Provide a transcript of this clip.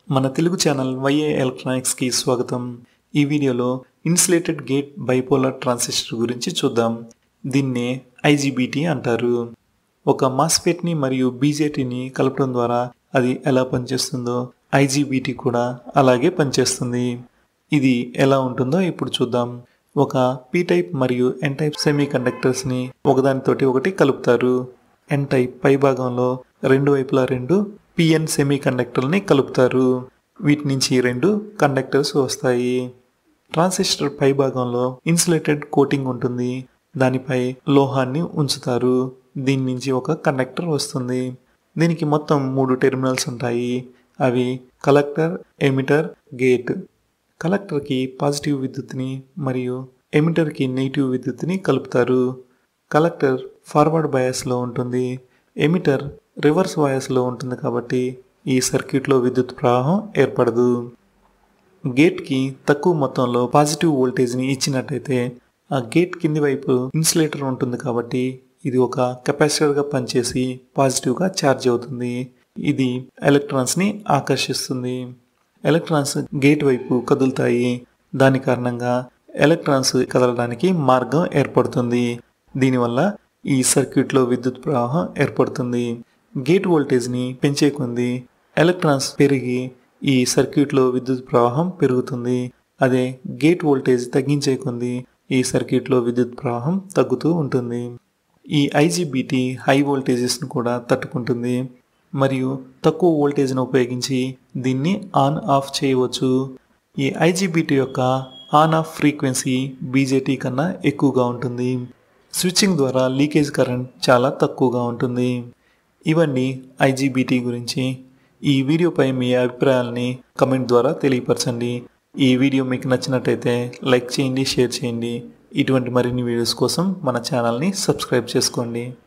మన తెలుగు ఛానల్ వైఏ ఎలక్ట్రానిక్స్కి స్వాగతం ఈ వీడియోలో ఇన్సులేటెడ్ గేట్ బైపోలార్ ట్రాన్సిస్టర్ గురించి చూద్దాం దీన్నే ఐజీబీటీ అంటారు ఒక మాస్ఫెట్ని మరియు బీజేటీని కలపడం ద్వారా అది ఎలా పనిచేస్తుందో ఐజీబీటీ కూడా అలాగే పనిచేస్తుంది ఇది ఎలా ఉంటుందో ఇప్పుడు చూద్దాం ఒక పీ టైప్ మరియు ఎన్ టైప్ సెమీ కండక్టర్స్ని ఒకదానితోటి ఒకటి కలుపుతారు ఎన్ టైప్ పై భాగంలో రెండు వైపులా రెండు పిఎన్ సెమీ కండక్టర్ని కలుపుతారు వీటి నుంచి రెండు కండక్టర్స్ వస్తాయి ట్రాన్సిస్టర్ పై భాగంలో ఇన్సులేటెడ్ కోటింగ్ ఉంటుంది దానిపై లోహాన్ని ఉంచుతారు దీని నుంచి ఒక కండక్టర్ వస్తుంది దీనికి మొత్తం మూడు టెర్మినల్స్ ఉంటాయి అవి కలెక్టర్ ఎమిటర్ గేట్ కలెక్టర్కి పాజిటివ్ విద్యుత్ని మరియు ఎమిటర్కి నెగిటివ్ విద్యుత్ని కలుపుతారు కలెక్టర్ ఫార్వర్డ్ బయాస్లో ఉంటుంది ఎమిటర్ రివర్స్ బయాస్లో ఉంటుంది కాబట్టి ఈ సర్క్యూట్లో విద్యుత్ ప్రవాహం ఏర్పడదు గేట్కి తక్కువ మొత్తంలో పాజిటివ్ వోల్టేజ్ని ఇచ్చినట్టయితే ఆ గేట్ కింది వైపు ఇన్సులేటర్ ఉంటుంది కాబట్టి ఇది ఒక కెపాసిటర్గా పనిచేసి పాజిటివ్గా ఛార్జ్ అవుతుంది ఇది ఎలక్ట్రాన్స్ని ఆకర్షిస్తుంది ఎలక్ట్రాన్స్ గేట్ వైపు కదులుతాయి దాని కారణంగా ఎలక్ట్రాన్స్ కదలడానికి మార్గం ఏర్పడుతుంది దీనివల్ల ఈ సర్క్యూట్లో విద్యుత్ ప్రవాహం ఏర్పడుతుంది గేట్ వోల్టేజ్ని పెంచే కొంది ఎలక్ట్రాన్స్ పెరిగి ఈ సర్క్యూట్లో విద్యుత్ ప్రవాహం పెరుగుతుంది అదే గేట్ వోల్టేజ్ తగ్గించే కొంది ఈ సర్క్యూట్లో విద్యుత్ ప్రవాహం తగ్గుతూ ఉంటుంది ఈ ఐజీబీటీ హై వోల్టేజెస్ను కూడా తట్టుకుంటుంది మరియు తక్కువ వోల్టేజ్ను ఉపయోగించి దీన్ని ఆన్ ఆఫ్ చేయవచ్చు ఈ ఐజీబీటీ యొక్క ఆన్ ఆఫ్ ఫ్రీక్వెన్సీ బీజేటీ కన్నా ఎక్కువగా ఉంటుంది స్విచ్చింగ్ ద్వారా లీకేజ్ కరెంట్ చాలా తక్కువగా ఉంటుంది ఇవన్నీ ఐజీబీటీ గురించి ఈ వీడియోపై మీ అభిప్రాయాలని కమెంట్ ద్వారా తెలియపరచండి ఈ వీడియో మీకు నచ్చినట్టయితే లైక్ చేయండి షేర్ చేయండి ఇటువంటి మరిన్ని వీడియోస్ కోసం మన ఛానల్ని సబ్స్క్రైబ్ చేసుకోండి